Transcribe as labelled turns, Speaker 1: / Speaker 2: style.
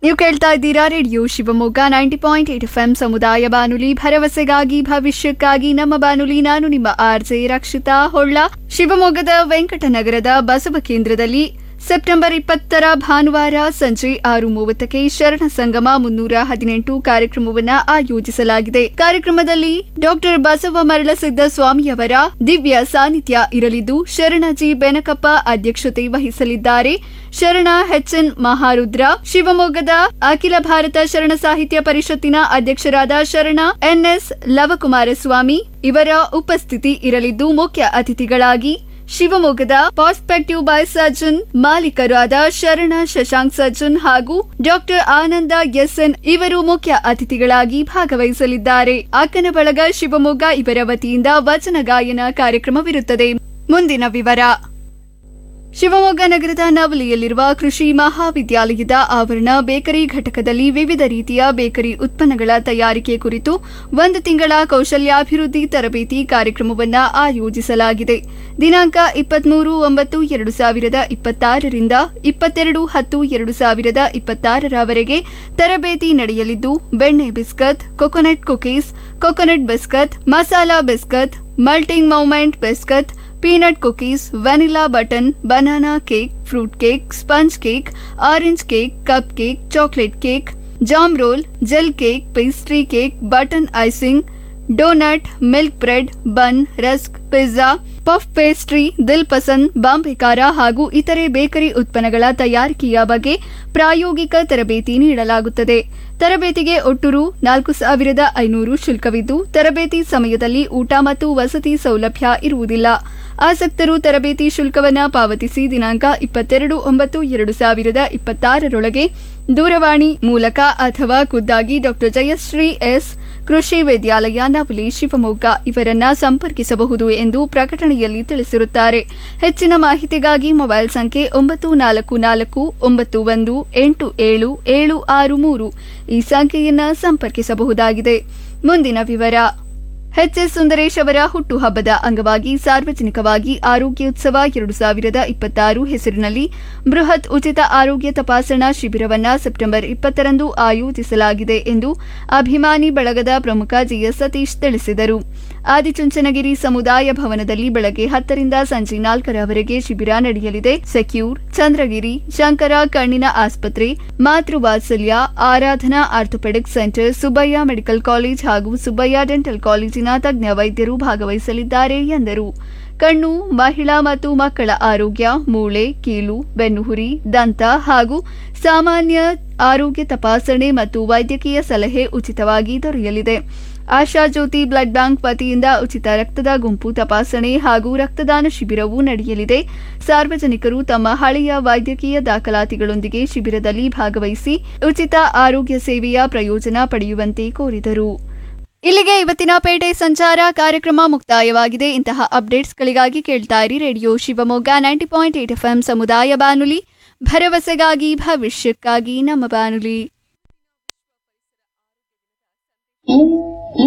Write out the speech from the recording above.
Speaker 1: ನೀವು ಕೇಳ್ತಾ ಇದ್ದೀರಾ radio Shivamogga ninety point eight F M ಸಮುದಾಯ ಬಾನುಲಿ ಭರವಸೆಗಾಗಿ ಭವಿಷ್ಯಕ್ಕಾಗಿ ನಮ್ಮ ಬಾನುಲಿ ನಾನು ನಿಮ್ಮ ಆರ್ಜೆ ರಕ್ಷಿತಾ ಹೊಳ್ಳ ಶಿವಮೊಗ್ಗದ ವೆಂಕಟನಗರದ ಬಸವ ಕೇಂದ್ರದಲ್ಲಿ ಸೆಪ್ಟೆಂಬರ್ ಇಪ್ಪತ್ತರ ಭಾನುವಾರ ಸಂಜೆ ಆರು ಮೂವತ್ತಕ್ಕೆ ಶರಣ ಸಂಗಮ ಮುನ್ನೂರ ಹದಿನೆಂಟು ಕಾರ್ಯಕ್ರಮವನ್ನು ಆಯೋಜಿಸಲಾಗಿದೆ ಕಾರ್ಯಕ್ರಮದಲ್ಲಿ ಡಾಕ್ಟರ್ ಬಸವ ಮರಳಸಿದ್ದ ಸ್ವಾಮಿಯವರ ದಿವ್ಯ ಸಾನ್ನಿಧ್ಯ ಇರಲಿದ್ದು ಶರಣಜಿ ಬೆನಕಪ್ಪ ಅಧ್ಯಕ್ಷತೆ ವಹಿಸಲಿದ್ದಾರೆ ಶರಣ ಎಚ್ಎನ್ ಮಹಾರುದ್ರ ಶಿವಮೊಗ್ಗದ ಅಖಿಲ ಭಾರತ ಶರಣ ಸಾಹಿತ್ಯ ಪರಿಷತ್ತಿನ ಅಧ್ಯಕ್ಷರಾದ ಶರಣ ಎನ್ಎಸ್ ಲವಕುಮಾರಸ್ವಾಮಿ ಇವರ ಉಪಸ್ಥಿತಿ ಇರಲಿದ್ದು ಮುಖ್ಯ ಅತಿಥಿಗಳಾಗಿ ಶಿವಮೊಗ್ಗದ ಪಾಸ್ಪೆಕ್ಟಿವ್ ಬೈ ಸರ್ಜನ್ ಮಾಲೀಕರಾದ ಶರಣ ಶಶಾಂಕ್ ಸರ್ಜನ್ ಹಾಗೂ ಡಾಕ್ಟರ್ ಆನಂದ ಎಸ್ಎನ್ ಇವರು ಮುಖ್ಯ ಅತಿಥಿಗಳಾಗಿ ಭಾಗವಹಿಸಲಿದ್ದಾರೆ ಅಕ್ಕನ ಬಳಗ ಶಿವಮೊಗ್ಗ ಇವರ ವತಿಯಿಂದ ವಚನ ಗಾಯನ ಕಾರ್ಯಕ್ರಮವಿರುತ್ತದೆ ಮುಂದಿನ ವಿವರ ಶಿವಮೊಗ್ಗ ನಗರದ ನವಲಿಯಲ್ಲಿರುವ ಕೃಷಿ ಮಹಾವಿದ್ಯಾಲಯದ ಆವರಣ ಬೇಕರಿ ಘಟಕದಲ್ಲಿ ವಿವಿಧ ರೀತಿಯ ಬೇಕರಿ ಉತ್ಪನ್ನಗಳ ತಯಾರಿಕೆ ಕುರಿತು ಒಂದು ತಿಂಗಳ ಕೌಶಲ್ಯಾಭಿವೃದ್ಧಿ ತರಬೇತಿ ಕಾರ್ಯಕ್ರಮವನ್ನು ಆಯೋಜಿಸಲಾಗಿದೆ ದಿನಾಂಕ ಇಪ್ಪತ್ಮೂರು ಒಂಬತ್ತು ಎರಡು ಸಾವಿರದ ಇಪ್ಪತ್ತಾರರಿಂದ ಇಪ್ಪತ್ತೆರಡು ಹತ್ತು ಎರಡು ಸಾವಿರದ ಇಪ್ಪತ್ತಾರರವರೆಗೆ ತರಬೇತಿ ನಡೆಯಲಿದ್ದು ಬೆಣ್ಣೆ biscuit coconut cookies coconut biscuit masala biscuit melting moment biscuit peanut cookies vanilla butter banana cake fruit cake sponge cake orange cake cup cake chocolate cake jam roll jelly cake pastry cake butter icing doughnut milk bread bun rusk pizza puff pastry dil pasand Bombay ಖಾರ ಹಾಗೂ ಇತರೆ bakery ಉತ್ಪನ್ನಗಳ ತಯಾರಿಕೆಯ ಬಗ್ಗೆ ಪ್ರಾಯೋಗಿಕ ತರಬೇತಿ ನೀಡಲಾಗುತ್ತದೆ ತರಬೇತಿಗೆ ಒಟ್ಟು ರು ನಾಲ್ಕು ಸಾವಿರದ ಐನೂರು ಶುಲ್ಕವಿದ್ದು ತರಬೇತಿ ಸಮಯದಲ್ಲಿ ಊಟ ಮತ್ತು ವಸತಿ ಸೌಲಭ್ಯ ಇರುವುದಿಲ್ಲ ಆಸಕ್ತರು ತರಬೇತಿ ಶುಲ್ಕವನ್ನು ಪಾವತಿಸಿ ದಿನಾಂಕ ಇಪ್ಪತ್ತೆರಡು ಒಂಬತ್ತು ಎರಡು ಸಾವಿರದ ಇಪ್ಪತ್ತಾರರೊಳಗೆ ದೂರವಾಣಿ ಮೂಲಕ ಅಥವಾ ಖುದ್ದಾಗಿ ಡಾಕ್ಟರ್ ಜಯಶ್ರೀ ಎಸ್ ಕೃಷಿ ವಿದ್ಯಾಲಯ ನವಲಿ ಶಿವಮೊಗ್ಗ ಇವರನ್ನ ಸಂಪರ್ಕಿಸಬಹುದು ಎಂದು ಪ್ರಕಟಣೆಯಲ್ಲಿ ತಿಳಿಸಿರುತ್ತಾರೆ ಹೆಚ್ಚಿನ ಮಾಹಿತಿಗಾಗಿ ಮೊಬೈಲ್ ಸಂಖ್ಯೆ ಒಂಬತ್ತು ನಾಲ್ಕು ನಾಲ್ಕು ಒಂಬತ್ತು ಒಂದು ಎಂಟು ಏಳು ಏಳು ಆರು ಮೂರು ಈ ಸಂಖ್ಯೆಯನ್ನ ಸಂಪರ್ಕಿಸಬಹುದಾಗಿದೆ ಮುಂದಿನ ವಿವರ ಎಚ್ಎಸ್ ಸುಂದರೇಶ್ ಅವರ ಹುಟ್ಟುಹಬ್ಬದ ಅಂಗವಾಗಿ ಸಾರ್ವಜನಿಕವಾಗಿ ಆರೋಗ್ಯೋತ್ಸವ ಎರಡು ಸಾವಿರದ ಇಪ್ಪತ್ತಾರು ಹೆಸರಿನಲ್ಲಿ ಬೃಹತ್ ಉಚಿತ ಆರೋಗ್ಯ ತಪಾಸಣಾ ಶಿಬಿರವನ್ನು ಸೆಪ್ಟೆಂಬರ್ ಇಪ್ಪತ್ತರಂದು ಆಯೋಜಿಸಲಾಗಿದೆ ಎಂದು ಅಭಿಮಾನಿ ಬಳಗದ ಪ್ರಮುಖ ಜಿಎಸ್ ಸತೀಶ್ ತಿಳಿಸಿದರು ಆದಿಚುಂಚನಗಿರಿ ಸಮುದಾಯ ಭವನದಲ್ಲಿ ಬೆಳಗ್ಗೆ ಹತ್ತರಿಂದ ಸಂಜೆ ನಾಲ್ಕರವರೆಗೆ ಶಿಬಿರ ನಡೆಯಲಿದೆ ಸೆಕ್ಯೂರ್ ಚಂದ್ರಗಿರಿ ಶಂಕರ ಕಣ್ಣಿನ ಆಸ್ಪತ್ರೆ Matruvatsalya Aradhana orthopaedic centre Subbaiah medical college ಹಾಗೂ ಸುಬ್ಬಯ್ಯ ಡೆಂಟಲ್ ಕಾಲೇಜಿನ ತಜ್ಞ ವೈದ್ಯರು ಭಾಗವಹಿಸಲಿದ್ದಾರೆ ಎಂದರು ಕಣ್ಣು ಮಹಿಳಾ ಮತ್ತು ಮಕ್ಕಳ ಆರೋಗ್ಯ ಮೂಳೆ ಕೀಲು ಬೆನ್ನುಹುರಿ ದಂತ ಹಾಗೂ ಸಾಮಾನ್ಯ ಆರೋಗ್ಯ ತಪಾಸಣೆ ಮತ್ತು ವೈದ್ಯಕೀಯ ಸಲಹೆ ಉಚಿತವಾಗಿ ದೊರೆಯಲಿದೆ ಆಶಾ ಜ್ಯೋತಿ ಬ್ಲಡ್ ಬ್ಯಾಂಕ್ ವತಿಯಿಂದ ಉಚಿತ ರಕ್ತದ ಗುಂಪು ತಪಾಸಣೆ ಹಾಗೂ ರಕ್ತದಾನ ಶಿಬಿರವೂ ನಡೆಯಲಿದೆ ಸಾರ್ವಜನಿಕರು ತಮ್ಮ ಹಳೆಯ ವೈದ್ಯಕೀಯ ದಾಖಲಾತಿಗಳೊಂದಿಗೆ ಶಿಬಿರದಲ್ಲಿ ಭಾಗವಹಿಸಿ ಉಚಿತ ಆರೋಗ್ಯ ಸೇವೆಯ ಪ್ರಯೋಜನ ಪಡೆಯುವಂತೆ ಕೋರಿದರು ಇಲ್ಲಿಗೆ ಇವತ್ತಿನ ಪೇಟೆ ಸಂಚಾರ ಕಾರ್ಯಕ್ರಮ ಮುಕ್ತಾಯವಾಗಿದೆ ಇಂತಹ ಅಪ್ಡೇಟ್ಸ್ಗಳಿಗಾಗಿ ಕೇಳ್ತಾ ಇರಿ radio Shivamogga ninety point eight F ಸಮುದಾಯ ಬಾನುಲಿ ಭರವಸೆಗಾಗಿ ಭವಿಷ್ಯಕ್ಕಾಗಿ ನಮ್ಮ ಬಾನುಲಿ